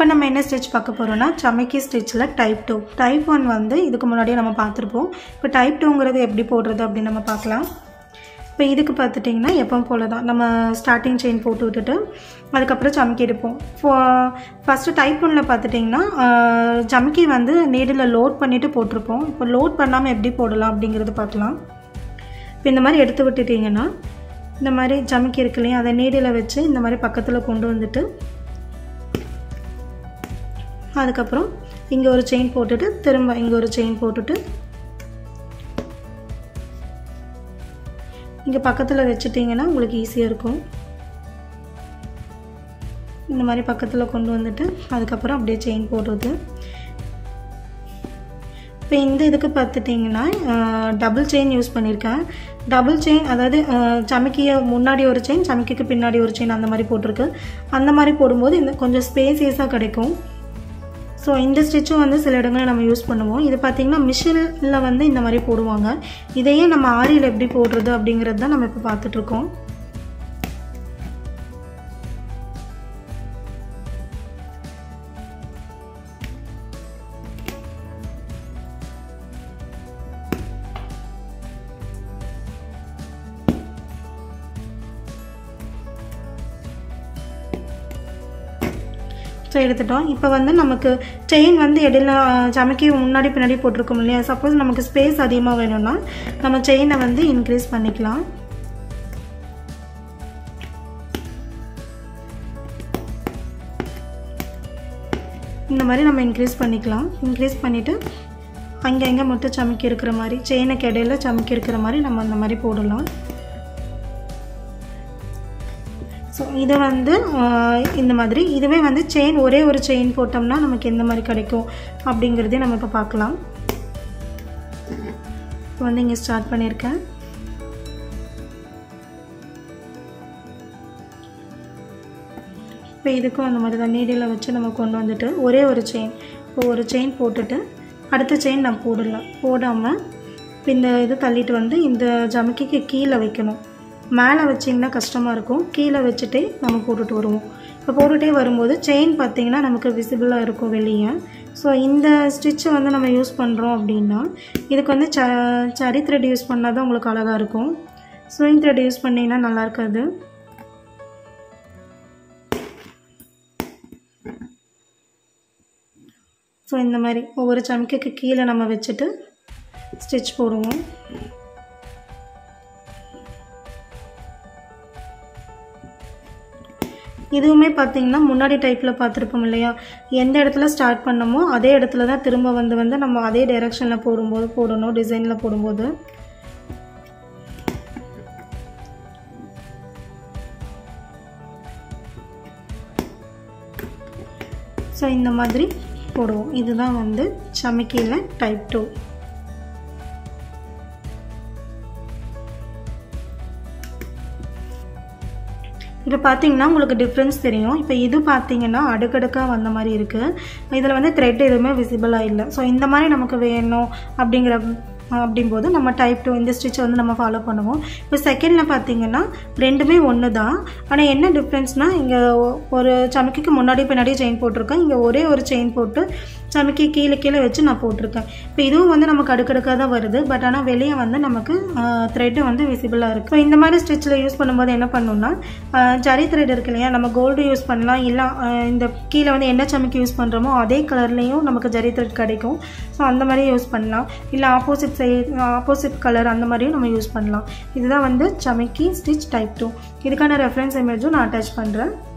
நம்ம என்ன ஸ்டிச் பார்க்க போகிறோம்னா சமைக்கி ஸ்டிச்சில் டைப் டூ டைப் ஒன் வந்து இதுக்கு முன்னாடியே நம்ம பார்த்துருப்போம் இப்போ டைப் டூங்கிறது எப்படி போடுறது அப்படின்னு நம்ம பார்க்கலாம் இப்போ இதுக்கு பார்த்துட்டிங்கன்னா எப்பவும் போல தான் நம்ம ஸ்டார்டிங் செயின் போட்டு விட்டுட்டு அதுக்கப்புறம் சமைக்கி எடுப்போம் ஃபோ ஃபஸ்ட்டு டைப் ஒன்னில் பார்த்துட்டிங்கன்னா சமைக்கி வந்து நீடில் லோட் பண்ணிவிட்டு போட்டிருப்போம் இப்போ லோட் பண்ணாமல் எப்படி போடலாம் அப்படிங்கிறது பார்க்கலாம் இப்போ இந்த மாதிரி எடுத்து விட்டுட்டிங்கன்னா இந்த மாதிரி ஜமிக்கி இருக்கு இல்லையா அதை நீடில் வச்சு இந்த மாதிரி பக்கத்தில் கொண்டு வந்துட்டு அதுக்கப்புறம் இங்கே ஒரு செயின் போட்டுட்டு திரும்ப இங்கே ஒரு செயின் போட்டுட்டு இங்கே பக்கத்தில் வச்சுட்டிங்கன்னா உங்களுக்கு ஈஸியாக இருக்கும் இந்த மாதிரி பக்கத்தில் கொண்டு வந்துட்டு அதுக்கப்புறம் அப்படியே செயின் போடுறது இப்போ இந்த இதுக்கு பார்த்துட்டிங்கன்னா டபுள் செயின் யூஸ் பண்ணியிருக்கேன் டபுள் செயின் அதாவது சமைக்கிய முன்னாடி ஒரு செயின் சமைக்கிக்கு பின்னாடி ஒரு செயின் அந்த மாதிரி போட்டிருக்கு அந்த மாதிரி போடும்போது இந்த கொஞ்சம் ஸ்பேசியஸாக கிடைக்கும் ஸோ இந்த ஸ்டிச்சும் வந்து சில இடங்களில் நம்ம யூஸ் பண்ணுவோம் இது பார்த்திங்கன்னா மிஷினில் வந்து இந்த மாதிரி போடுவாங்க இதையே நம்ம ஆரியில் எப்படி போடுறது அப்படிங்கிறது தான் நம்ம இப்போ பார்த்துட்ருக்கோம் ஸோ எடுத்துட்டோம் இப்போ வந்து நமக்கு செயின் வந்து இடையில சமைக்க முன்னாடி பின்னாடி போட்டிருக்கோம் இல்லையா சப்போஸ் நமக்கு ஸ்பேஸ் அதிகமாக வேணும்னா நம்ம செயினை வந்து இன்க்ரீஸ் பண்ணிக்கலாம் இந்த மாதிரி நம்ம இன்க்ரீஸ் பண்ணிக்கலாம் இன்க்ரீஸ் பண்ணிவிட்டு அங்கே எங்கே மட்டும் சமைக்கி இருக்கிற மாதிரி செயினுக்கு இடையில சமைக்கி இருக்கிற மாதிரி நம்ம அந்த மாதிரி போடலாம் ஸோ இது வந்து இந்த மாதிரி இதுவே வந்து செயின் ஒரே ஒரு செயின் போட்டோம்னா நமக்கு எந்த மாதிரி கிடைக்கும் அப்படிங்கிறதே நம்ம இப்போ பார்க்கலாம் இப்போ வந்து இங்கே ஸ்டார்ட் பண்ணியிருக்கேன் இப்போ இதுக்கும் அந்த மாதிரி தான் நீடியில் வச்சு நம்ம கொண்டு வந்துட்டு ஒரே ஒரு செயின் இப்போ ஒரு செயின் போட்டுட்டு அடுத்த செயின் நான் போடலாம் போடாமல் இப்போ இந்த இது தள்ளிட்டு வந்து இந்த ஜமிக்கிக்கு கீழே வைக்கணும் மேலே வச்சிங்கன்னா கஷ்டமாக இருக்கும் கீழே வச்சுட்டே நம்ம போட்டுட்டு வருவோம் இப்போ போட்டுகிட்டே வரும்போது செயின் பார்த்திங்கன்னா நமக்கு விசிபிளாக இருக்கும் வெளியே ஸோ இந்த ஸ்டிச்சை வந்து நம்ம யூஸ் பண்ணுறோம் அப்படின்னா இதுக்கு வந்து ச சரி த்ரெட் யூஸ் பண்ணால் தான் உங்களுக்கு அழகாக இருக்கும் ஸ்விங் த்ரெட் யூஸ் பண்ணிங்கன்னா நல்லா இருக்காது ஸோ இந்த மாதிரி ஒவ்வொரு சமைக்கைக்கு கீழே நம்ம வச்சுட்டு ஸ்டிச் போடுவோம் இதுவுமே பார்த்திங்கன்னா முன்னாடி டைப்பில் பார்த்துருப்போம் இல்லையா எந்த இடத்துல ஸ்டார்ட் பண்ணமோ அதே இடத்துல தான் திரும்ப வந்து வந்து நம்ம அதே டைரெக்ஷனில் போடும்போது போடணும் டிசைனில் போடும்போது ஸோ இந்த மாதிரி போடுவோம் இதுதான் வந்து சமைக்கையில் டைப் டூ இப்போ பார்த்தீங்கன்னா உங்களுக்கு டிஃப்ரென்ஸ் தெரியும் இப்போ இது பார்த்தீங்கன்னா அடுக்கடுக்காக வந்த மாதிரி இருக்குது இதில் வந்து த்ரெட் எதுவுமே விசிபிளாக இல்லை ஸோ இந்த மாதிரி நமக்கு வேணும் அப்படிங்கிற அப்படிம்போது நம்ம டைப் டூ இந்த ஸ்டிச்சை வந்து நம்ம ஃபாலோ பண்ணுவோம் இப்போ செகண்டில் பார்த்தீங்கன்னா ரெண்டுமே ஒன்று தான் ஆனால் என்ன டிஃப்ரென்ஸ்னால் இங்கே ஒரு சமைக்கிக்கு முன்னாடி பின்னாடி செயின் போட்டிருக்கேன் இங்கே ஒரே ஒரு செயின் போட்டு சமைக்கி கீழே கீழே வச்சு நான் போட்டிருக்கேன் இப்போ இதுவும் வந்து நமக்கு அடுக்கடுக்காக தான் வருது பட் ஆனால் வெளியே வந்து நமக்கு த்ரெட்டு வந்து விசிபிளாக இருக்குது இப்போ இந்த மாதிரி ஸ்டிச்சில் யூஸ் பண்ணும்போது என்ன பண்ணணும்னா ஜரி த்ரெட் இருக்கு இல்லையா நம்ம கோல்டு யூஸ் பண்ணலாம் இல்லை இந்த கீழே வந்து என்ன சமைக்கி யூஸ் பண்ணுறோமோ அதே கலர்லேயும் நமக்கு ஜரி த்ரெட் கிடைக்கும் ஸோ அந்த மாதிரி யூஸ் பண்ணலாம் இல்லை ஆப்போசிட் சைட் ஆப்போசிட் கலர் அந்த மாதிரியும் நம்ம யூஸ் பண்ணலாம் இதுதான் வந்து சமைக்கி ஸ்டிச் டைப் டூ இதுக்கான ரெஃபரன்ஸ் இமேஜும் நான் அட்டாச் பண்ணுறேன்